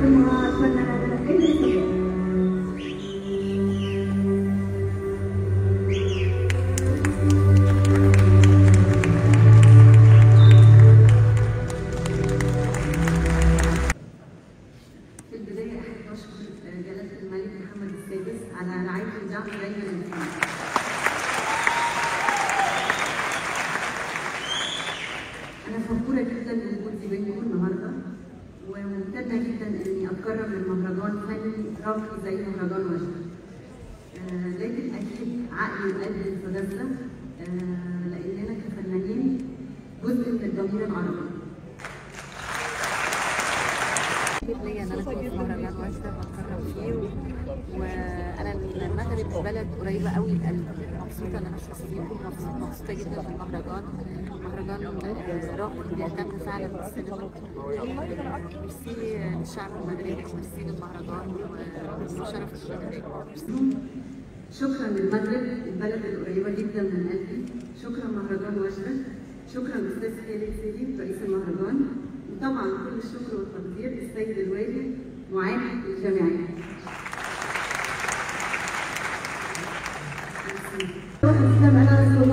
مع الفنانة الإنجليزية في البداية أحب أشكر جلالة الملك محمد السادس على رعاية الدعم دايما للفنان. أنا فخورة جدا بوجودي بينكم النهاردة وممتنة جدا إني أتكرم من مهرجان فني راقي زي مهرجان وجدة. آه، لكن أكيد عقلي وقلبي يتغذى آه، لأننا كفنانين جزء من الضمير العربي. اكيد ليا ان انا اكون في مهرجان وجده بتكرم فيه و... وانا المغرب بلد قريبه قوي لقلبي مبسوطه ان انا اشوف فيكم مبسوطه مبسوطه جدا بالمهرجان مهرجان آه، راقي بيهتم فعلا بالسينما آه، ميرسي للشعب المغربي وميرسي للمهرجان وشرف الشباب ميرسي شكرا للمغرب البلد القريبه جدا من قلبي شكرا مهرجان وجده شكرا استاذ خالد سيدي رئيس المهرجان وطبعا كل الشكر والتقدير للسيد الوالي معاك الجامعي الإسلام أنا رسول